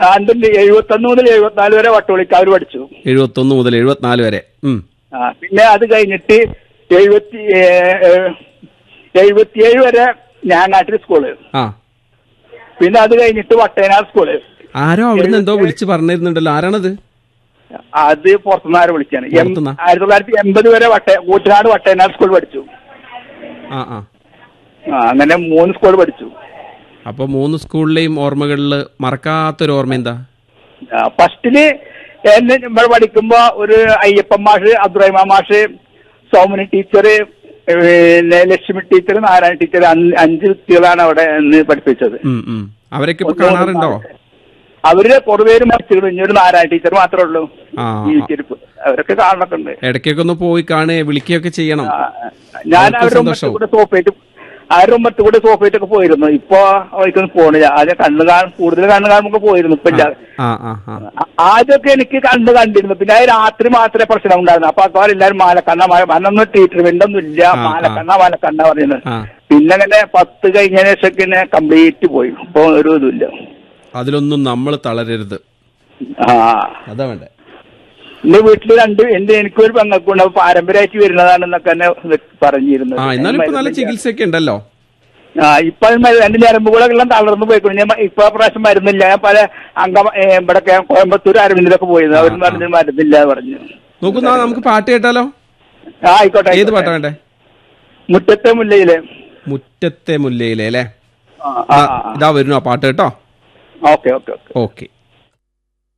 ആണ്ടിന്റെ എഴുപത്തൊന്ന് മുതൽ എഴുപത്തിനാല് വരെ വട്ടോളിക്കാവ് പഠിച്ചു എഴുപത്തൊന്ന് മുതൽ എഴുപത്തിനാല് വരെ ഉം. ആ, പിന്നെ അത് കഴിഞ്ഞിട്ട് എഴുപത്തി എഴുപത്തിയേഴ് വരെ ഞാനാട്ടിൽ സ്കൂള് ആ പിന്നെ അത് കഴിഞ്ഞിട്ട് വട്ടേനാട് സ്കൂള് ആരോ അവിടുന്ന് എന്തോ വിളിച്ച് പറഞ്ഞിരുന്നുണ്ടല്ലോ ആരാണത് അത് പുറത്തുനിന്ന് ആര് വിളിച്ചാണ് എം- പുറത്തുനിന്നാ? ആയിരത്തി തൊള്ളായിരത്തി എൺപത് വരെ വട്ട കൂറ്റനാട് വട്ടേനാട് സ്കൂൾ പഠിച്ചു ആ ആ ആ, അങ്ങനെ മൂന്ന് സ്കൂൾ പഠിച്ചു അപ്പൊ മൂന്ന് സ്കൂളിലെയും ഓർമ്മകളിൽ മറക്കാത്തൊരു ഓർമ്മ എന്താ ആ, ഫസ്റ്റില് എന്നെ ഇവിടെ പഠിക്കുമ്പോ ഒരു അയ്യപ്പൻ മാഷ് അബ്ദുറഹിമാൻ മാഷ് സോമനി ടീച്ചർ പിന്നെ ലക്ഷ്മി ടീച്ചർ നാരായണ ടീച്ചർ അഞ്ച് അഞ്ച് കുട്ടികളാണ് അവിടെ നിന്ന് പഠിപ്പിച്ചത് ഉം, ഉം. അവരൊക്കെ ഇപ്പൊ കാണാറുണ്ടോ അവര് കുറേപേര് മരിച്ചിരുന്നു ഇനി ഒരു നാരായണ ടീച്ചർ മാത്രമേ ഉള്ളൂ ആ. ജീവിച്ചിരിപ്പ് അവരൊക്കെ കാണണൊക്കെ ഉണ്ട് ഇടയ്ക്കൊക്കെ ഒന്ന് പോയി കാണുകയെ വിളിക്കുകയൊക്കെ ചെയ്യണം ആ, ഞാൻ അവർക്ക് അവരുടെ മുമ്പത്ത് സന്തോഷാവും. കൂടെ സോഫയിട്ട് അവരുടെ മുമ്പത്ത് കൂടെ സോഫയിട്ട് ഒക്കെ പോയിരുന്നു ഇപ്പൊ അവർക്കൊന്നും പോണില്ല ആദ്യം കണ്ണ് കാണാൻ കൂടുതൽ കണ്ണ് കാണുമ്പോ പോയിരുന്നു ഇപ്പൊ ഇല്ല ആ ആ ആ ആ- ആദ്യമൊക്കെ എനിക്ക് കണ്ണ് കണ്ടിരുന്നു പിന്നെ അത് രാത്രി മാത്രമേ പ്രശ്നം ഉണ്ടായിരുന്നു അപ്പൊ അപ്പൊ എല്ലാവരും മാലക്കണ്ണ മാല അന്നൊന്നും ട്രീറ്റ്മെന്റ് ഒന്നും ഇല്ല ആ, ആ. മാലക്കണ്ണ മാലക്കണ്ണ പറയുന്നത് ആ പിന്നെ അങ്ങനെ പത്ത് കഴിഞ്ഞതിന് ശേഷം പിന്നെ കംപ്ലീറ്റ് പോയി ഇപ്പൊ ഒരു ഇതുമില്ല അതിലൊന്നും നമ്മൾ തളരരുത് ആ അതാ വേണ്ടേ എന്റെ വീട്ടില് രണ്ട് എന്റെ എനിക്കൊരു പെങ്ങൾക്കുണ്ട് അപ്പൊ പാരമ്പര്യമായിട്ട് വരുന്നതാണെന്നൊക്കെ തന്നെ പറഞ്ഞിരുന്നു ആ എന്നാലും ഇപ്പൊ നല്ല ചികിത്സയൊക്കെ ഉണ്ടല്ലോ ആ ഇപ്പൊ അത് മരു- എന്റെ ഞരമ്പുകളെല്ലാം തളർന്നു പോയിക്കൊണ്ട് ഞാൻ ഇപ്പൊ പ്രാവശ്യം മരുന്നില്ല ഞാൻ പല അംഗ ഏ, ഇവിടെ കേ- കോയമ്പത്തൂർ അരവിന്ദിലൊക്കെ പോയിരുന്നു അവർ പറഞ്ഞു മരുന്നില്ല പറഞ്ഞു നോക്കുന്ന നമുക്ക് പാട്ട് കേട്ടാലോ ആ ആയിക്കോട്ടെ ഏത് ആയിക്കോട്ടെ. പാട്ടാ വേണ്ടേ മുറ്റത്തെ മുല്ലയിലെ മുറ്റത്തെ മുല്ലയിലെ അല്ലേ ആ, ആ, ഇതാ വരുന്നു ആ പാട്ട് കേട്ടോ ഓക്കെ ഓക്കെ ഓക്കെ ഓക്കെ